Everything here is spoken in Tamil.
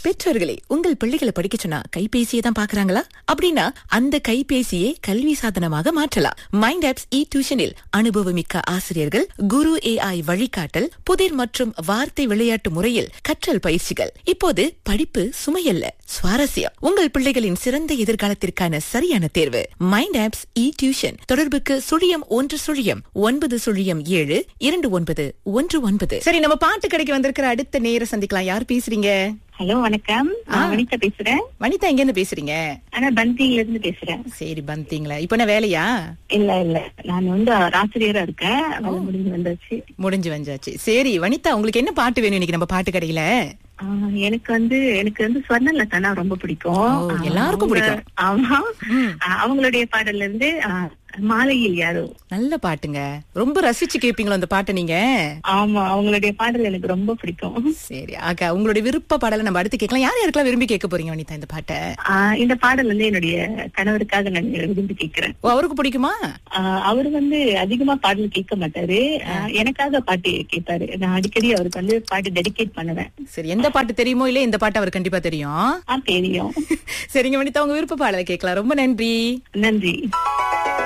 பெற்றோர்களே உங்கள் பிள்ளைகளை படிக்க சொன்னா கைபேசியை தான் பாக்குறாங்களா அப்படின்னா அந்த கைபேசியை கல்வி சாதனமாக மாற்றலாம் மைண்ட் ஆப்ஸ் இ டியூஷனில் அனுபவமிக்க ஆசிரியர்கள் குரு ஏஐ வழிகாட்டல் புதிர் மற்றும் வார்த்தை விளையாட்டு முறையில் கற்றல் பயிற்சிகள் இப்போது படிப்பு சுமையல்ல சுவாரஸ்யம் உங்கள் பிள்ளைகளின் சிறந்த எதிர்காலத்திற்கான சரியான தேர்வு மைண்ட் ஆப்ஸ் இ டியூஷன் தொடர்புக்கு சுழியம் ஒன்று சுழியம் ஒன்பது சுழியம் ஏழு இரண்டு ஒன்பது ஒன்று ஒன்பது சரி நம்ம பாட்டு கடைக்கு வந்திருக்கிற அடுத்த நேர சந்திக்கலாம் யார் பேசுறீங்க ஹலோ வணக்கம் நான் வனிதா பேசுறேன் வனிதா எங்க இருந்து பேசுறீங்க ஆனா பந்தியில இருந்து பேசுறேன் சரி பந்தீங்களா இப்ப என்ன வேலையா இல்ல இல்ல நான் வந்து ஒரு ஆசிரியரா இருக்கேன் வேலை முடிஞ்சு வந்தாச்சு முடிஞ்சு வந்தாச்சு சரி வனிதா உங்களுக்கு என்ன பாட்டு வேணும் இன்னைக்கு நம்ம பாட்டு கடையில ஆஹ் எனக்கு வந்து எனக்கு வந்து ஸ்வர்ணலதானா ரொம்ப பிடிக்கும் ஓ, ஆஹ் எல்லாருக்கும் அவங்க- பிடிக்கும். ஆமா ம். ஆஹ் அவங்களுடைய பாடல்ல இருந்து ஆஹ், மாலையில் யாரோ நல்ல பாட்டுங்க ரொம்ப ரசிச்சு கேப்பீங்களோ அந்த பாட்டை நீங்க ஆமா அவங்களுடைய பாடல் எனக்கு ரொம்ப பிடிக்கும் சரி ஆக உங்களுடைய விருப்ப பாடலை நம்ம அடுத்து கேட்கலாம் யார் யாருக்கெல்லாம் விரும்பி கேட்க போறீங்க வனிதா இந்த பாட்டை ஆஹ் இந்த பாடல் வந்து என்னுடைய கணவருக்காக நான் விரும்பி கேட்கிறேன் ஓ அவருக்கு பிடிக்குமா ஆஹ் அவர் வந்து அதிகமா பாடல் கேட்க மாட்டாரு ஆஹ் எனக்காக பாட்டு கேட்பாரு நான் அடிக்கடி அவருக்கு வந்து பாட்டு டெடிகேட் பண்ணுவேன் சரி எந்த பாட்டு தெரியுமோ இல்ல இந்த பாட்டு அவர் கண்டிப்பா தெரியும் ஆ தெரியும் சரிங்க வனிதா உங்க விருப்ப பாடலை கேட்கலாம் ரொம்ப நன்றி நன்றி